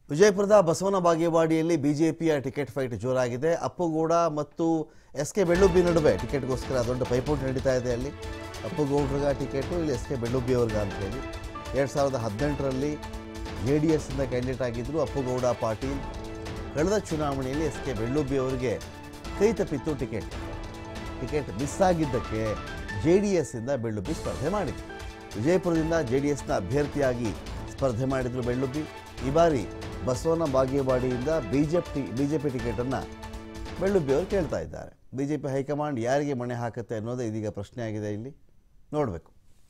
ವಿಜಯಪುರದ ಬಸವನ ಬಾಗೇವಾಡಿಯಲ್ಲಿ ಬಿಜೆಪಿಯ ಟಿಕೆಟ್ ಫೈಟ್ ಜೋರಾಗಿದೆ ಅಪ್ಪುಗೌಡ ಮತ್ತು ಎಸ್ ಕೆ ಬೆಳ್ಳುಬ್ಬಿ ನಡುವೆ ಟಿಕೆಟ್ಗೋಸ್ಕರ ದೊಡ್ಡ ಪೈಪೋಟಿ ನಡೀತಾ ಇದೆ ಅಲ್ಲಿ ಅಪ್ಪುಗೌಡ್ರಿಗ ಟಿಕೆಟು ಇಲ್ಲಿ ಎಸ್ ಕೆ ಬೆಳ್ಳುಬ್ಬಿ ಅವ್ರಿಗ ಅಂತ ಹೇಳಿ ಎರಡು ಸಾವಿರದ ಹದಿನೆಂಟರಲ್ಲಿ ಜೆ ಡಿ ಎಸ್ಸಿಂದ ಕ್ಯಾಂಡಿಡೇಟ್ ಆಗಿದ್ದರು ಅಪ್ಪುಗೌಡ ಪಾಟೀಲ್ ಕಳೆದ ಚುನಾವಣೆಯಲ್ಲಿ ಎಸ್ ಕೆ ಬೆಳ್ಳುಬ್ಬಿ ಅವರಿಗೆ ಕೈ ತಪ್ಪಿತ್ತು ಟಿಕೆಟ್ ಟಿಕೆಟ್ ಮಿಸ್ ಆಗಿದ್ದಕ್ಕೆ ಜೆ ಡಿ ಎಸ್ಸಿಂದ ಬೆಳ್ಳುಬ್ಬಿ ಸ್ಪರ್ಧೆ ಮಾಡಿದ್ರು ವಿಜಯಪುರದಿಂದ ಜೆ ಡಿ ಎಸ್ನ ಅಭ್ಯರ್ಥಿಯಾಗಿ ಸ್ಪರ್ಧೆ ಮಾಡಿದ್ರು ಬೆಳ್ಳುಬ್ಬಿ ಈ ಬಾರಿ ಬಸವನ ಬಾಗೇವಾಡಿಯಿಂದ ಬಿಜೆಪಿ ಬಿಜೆಪಿ ಟಿಕೆಟನ್ನು ಬೆಳ್ಳುಬ್ಬಿ ಅವರು ಕೇಳ್ತಾ ಇದ್ದಾರೆ ಬಿಜೆಪಿ ಹೈಕಮಾಂಡ್ ಯಾರಿಗೆ ಮಣೆ ಹಾಕುತ್ತೆ ಅನ್ನೋದು ಇದೀಗ ಪ್ರಶ್ನೆ ಆಗಿದೆ ಇಲ್ಲಿ ನೋಡಬೇಕು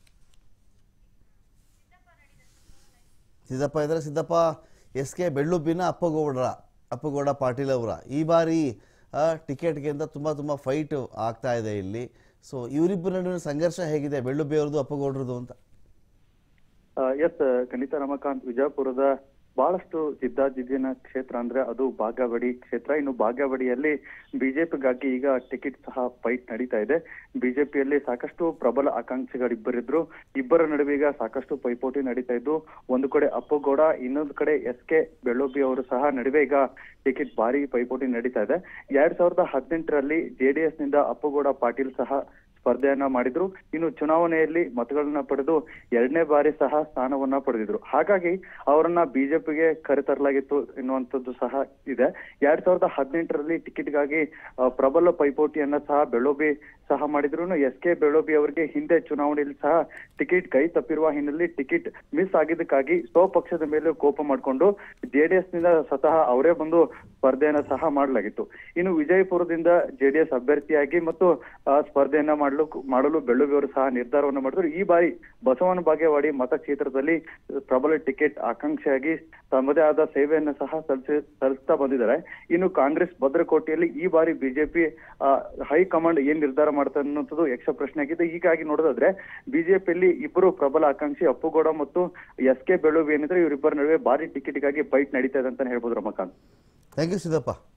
ಸಿದ್ದಪ್ಪ ಇದ್ದಾರೆ ಸಿದ್ದಪ್ಪ ಎಸ್ ಕೆ ಬೆಳ್ಳುಬ್ಬಿನ ಅಪ್ಪಗೌಡರ ಅಪ್ಪಗೌಡ ಪಾಟೀಲ್ ಅವರ ಈ ಬಾರಿ ಆ, ಟಿಕೆಟ್ಗೆ ಅಂತ ತುಂಬ ತುಂಬ ಫೈಟ್ ಆಗ್ತಾ ಇದೆ ಇಲ್ಲಿ ಸೊ ಇವರಿಬ್ಬರ ನಡುವಿನ ಸಂಘರ್ಷ ಹೇಗಿದೆ ಬೆಳ್ಳುಬ್ಬಿ ಅವ್ರದ್ದು ಅಪ್ಪಗೌಡ್ರದ್ದು ಅಂತ ಎಸ್ ಖಂಡಿತ ರಮಕಾಂತ್ ವಿಜಯಪುರದ ಬಹಳಷ್ಟು ಜಿದ್ದಾಜಿದ್ದಿನ ಕ್ಷೇತ್ರ ಅಂದ್ರೆ ಅದು ಬಾಗೇವಾಡಿ ಕ್ಷೇತ್ರ ಇನ್ನು ಬಾಗೇವಾಡಿಯಲ್ಲಿ ಬಿಜೆಪಿಗಾಗಿ ಈಗ ಟಿಕೆಟ್ ಸಹ ಫೈಟ್ ನಡೀತಾ ಇದೆ ಬಿಜೆಪಿಯಲ್ಲಿ ಸಾಕಷ್ಟು ಪ್ರಬಲ ಆಕಾಂಕ್ಷಿಗಳಿಬ್ಬರಿದ್ರು ಇಬ್ಬರ ನಡುವೆ ಈಗ ಸಾಕಷ್ಟು ಪೈಪೋಟಿ ನಡೀತಾ ಇದ್ದು ಒಂದು ಕಡೆ ಅಪ್ಪುಗೌಡ ಇನ್ನೊಂದು ಕಡೆ ಎಸ್ ಕೆ ಬೆಳ್ಳೋಬಿ ಅವರು ಸಹ ನಡುವೆ ಈಗ ಟಿಕೆಟ್ ಭಾರಿ ಪೈಪೋಟಿ ನಡೀತಾ ಇದೆ ಎರಡ್ ಸಾವಿರದ ಹದಿನೆಂಟರಲ್ಲಿ ಜೆಡಿಎಸ್ ನಿಂದ ಅಪ್ಪುಗೌಡ ಪಾಟೀಲ್ ಸಹ ಸ್ಪರ್ಧೆಯನ್ನ ಮಾಡಿದ್ರು ಇನ್ನು ಚುನಾವಣೆಯಲ್ಲಿ ಮತಗಳನ್ನ ಪಡೆದು ಎರಡನೇ ಬಾರಿ ಸಹ ಸ್ಥಾನವನ್ನ ಪಡೆದಿದ್ರು ಹಾಗಾಗಿ ಅವರನ್ನ ಬಿಜೆಪಿಗೆ ಕರೆತರಲಾಗಿತ್ತು ಎನ್ನುವಂಥದ್ದು ಸಹ ಇದೆ ಎರಡ್ ಸಾವಿರದ ಹದಿನೆಂಟರಲ್ಲಿ ಟಿಕೆಟ್ಗಾಗಿ ಆ, ಪ್ರಬಲ ಪೈಪೋಟಿಯನ್ನ ಸಹ ಬೆಳೋಬಿ ಸಹ ಮಾಡಿದ್ರು ಎಸ್ ಕೆ ಬೆಳೋಬಿ ಅವರಿಗೆ ಹಿಂದೆ ಚುನಾವಣೆಯಲ್ಲಿ ಸಹ ಟಿಕೆಟ್ ಕೈ ತಪ್ಪಿರುವ ಹಿನ್ನೆಲೆಯಲ್ಲಿ ಟಿಕೆಟ್ ಮಿಸ್ ಆಗಿದ್ದಕ್ಕಾಗಿ ಸ್ವಪಕ್ಷದ ಮೇಲೆ ಕೋಪ ಮಾಡಿಕೊಂಡು ಜೆಡಿಎಸ್ ನಿಂದ ಸ್ವತಃ ಅವರೇ ಬಂದು ಸ್ಪರ್ಧೆಯನ್ನ ಸಹ ಮಾಡಲಾಗಿತ್ತು ಇನ್ನು ವಿಜಯಪುರದಿಂದ ಜೆಡಿಎಸ್ ಅಭ್ಯರ್ಥಿಯಾಗಿ ಮತ್ತು ಆ, ಸ್ಪರ್ಧೆಯನ್ನ ಮಾಡಲು ಮಾಡಲು ಬೆಳ್ಳುಬಿ ಅವರು ಸಹ ನಿರ್ಧಾರವನ್ನು ಮಾಡಿದ್ರು ಈ ಬಾರಿ ಬಸವನ ಬಾಗೇವಾಡಿ ಮತಕ್ಷೇತ್ರದಲ್ಲಿ ಪ್ರಬಲ ಟಿಕೆಟ್ ಆಕಾಂಕ್ಷೆಯಾಗಿ ತಮ್ಮದೇ ಆದ ಸೇವೆಯನ್ನು ಸಹ ಸಲ್ಲಿಸಿ ಸಲ್ಲಿಸ್ತಾ ಬಂದಿದ್ದಾರೆ ಇನ್ನು ಕಾಂಗ್ರೆಸ್ ಭದ್ರಕೋಟೆಯಲ್ಲಿ ಈ ಬಾರಿ ಬಿಜೆಪಿ ಹೈಕಮಾಂಡ್ ಏನ್ ನಿರ್ಧಾರ ಮಾಡ್ತಾ ಅನ್ನೋದು ಯಕ್ಷ ಪ್ರಶ್ನೆ ಆಗಿದೆ ಹೀಗಾಗಿ ನೋಡೋದಾದ್ರೆ ಬಿಜೆಪಿಯಲ್ಲಿ ಇಬ್ಬರು ಪ್ರಬಲ ಆಕಾಂಕ್ಷಿ ಅಪ್ಪುಗೌಡ ಮತ್ತು ಎಸ್ ಕೆ ಬೆಳುಬಿ ಏನಿದ್ರೆ ಇವರಿಬ್ಬರ ನಡುವೆ ಭಾರಿ ಟಿಕೆಟ್ಗಾಗಿ ಫೈಟ್ ನಡೀತಾ ಇದೆ ಅಂತಾನೆ ಹೇಳ್ಬೋದು ರಮಕಾಂತ್ ಥ್ಯಾಂಕ್ ಯು ಸಿದ್ದಪ್ಪ